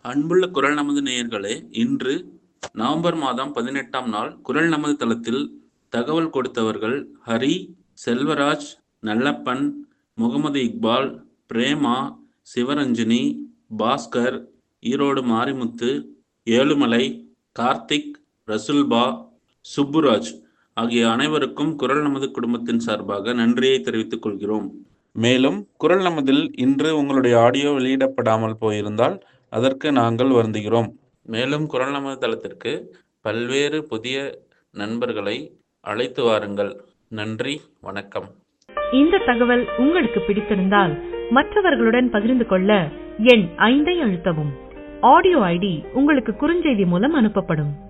அன்புள்ள குரல் நமது நேயர்களே இன்று நவம்பர் மாதம் பதினெட்டாம் நாள் குரல் நமது தளத்தில் தகவல் கொடுத்தவர்கள் ஹரி செல்வராஜ் நல்லப்பன் முகமது இக்பால் பிரேமா சிவரஞ்சினி பாஸ்கர் ஈரோடு மாரிமுத்து ஏழுமலை கார்த்திக் ரசுல்பா சுப்புராஜ் ஆகிய அனைவருக்கும் குரல் நமது குடும்பத்தின் சார்பாக நன்றியை தெரிவித்துக் கொள்கிறோம் மேலும் குரல் நமதில் இன்று உங்களுடைய ஆடியோ வெளியிடப்படாமல் போயிருந்தால் அதற்கு நாங்கள் வருந்துகிறோம் மேலும் குரல் நமது தளத்திற்கு பல்வேறு புதிய நண்பர்களை அழைத்து வாருங்கள் நன்றி வணக்கம் இந்த தகவல் உங்களுக்கு பிடித்திருந்தால் மற்றவர்களுடன் பகிர்ந்து கொள்ள எண் ஐந்தை அழுத்தவும் ஆடியோ ஐடி உங்களுக்கு குறுஞ்செய்தி மூலம் அனுப்பப்படும்